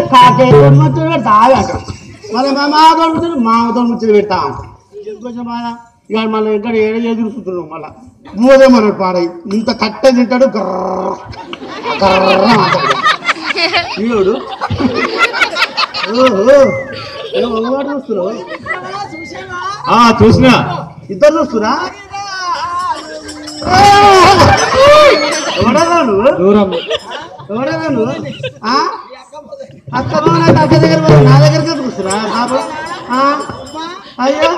కాకేతో ముచ్చట పెడతా ఆగాక మళ్ళీ మా మాతో ముచ్చట మామతో ముచ్చట పెడతా కొంచెం బాగా ఇక మళ్ళీ ఇక్కడ ఏడ ఎదురుస్తున్నావు మళ్ళా మూదేమన్నాడు పాడై ఇంత కట్టె తింటాడు గర్ర గర్ర అంటాడు. ఈయోడు ఓహో ఏం ఒకవాడు చూస్తున్నావు ఆ చూసినా ఇద్దరు చూస్తురా ఎవడరా నువ్వు దూరం ఎవడరా నువ్వు ఆ? అక్క బావ నాకు అక్క దగ్గర పోయి నా దగ్గరికి చూస్తురా బాబు ఆ? అయ్యో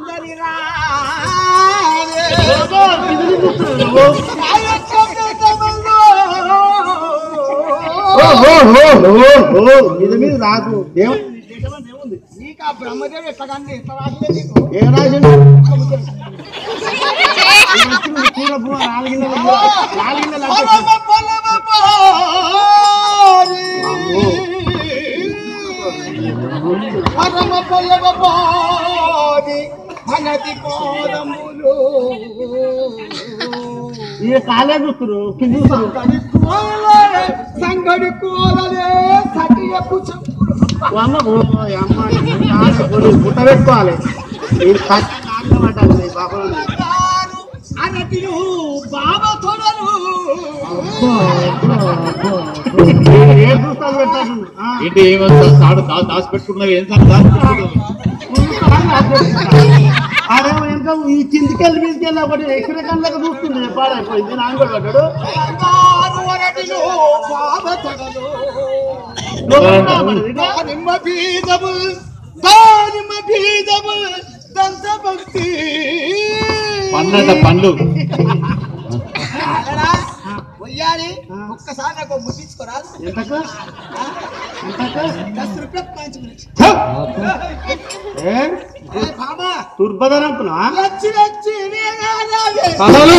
బాబా, ఇది చూస్తున్నావు నువ్వు? ఓ, ఓ, ఓ, ఓ, ఓ, మీద మీద రాకు ఏం నీకు ఆ బ్రహ్మదేవుడు ఎట్లా కానీ ఎట్లా రాసిందే నీకు ఏం రాసిండు కూర పూర నాలుగిందల నాలుగిందల పొలమ పొలమ పారి. పరమ పొలమ పారి. మనది కోదములు ఈ కాలే చూస్తున్నారు కింద చూస్తున్నారు సంగడి కోలలే, సంగడి కోలలే సటియకు చెప్పులు అమ్మ ఓ, అమ్మ కాలే పొడి పుట్ట పెట్టుకోవాలి ఇది కట్ట నాన్న పట్టాలి బాబా తాను అనతిలు బావ తొడలు ఏం చూస్తాను పెట్టాను ఆ, ఏంటి ఏమంతా తాడు దా- దాచి పెట్టుకున్నావు ఏం సార్ దాచి పెట్టుకున్నావు అరే ఇంకా ఈ చింతకెళ్ళి మీదకెళ్ళి ఒకటి ఎక్కడ కళ్ళకి చూస్తుంది పాడైపోయింది నాన్న కూడా పడ్డాడు తాను అనతిలు బావ తొడలు దానిమ్మ బీజము దానిమ్మ బీజము దంత భక్తి పండ్లట పండ్లు వయ్యాలి ఒక్కసారి నాకు ముట్టించుకోరా ఎంతకు ఎంతకు దస్ రూపాయలు పంచుకుని ఏ బాబా తుర్బదన అనుకున్నా లచ్చి లచ్చి వేగాలాగే కథలు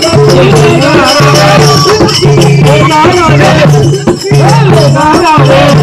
ఏ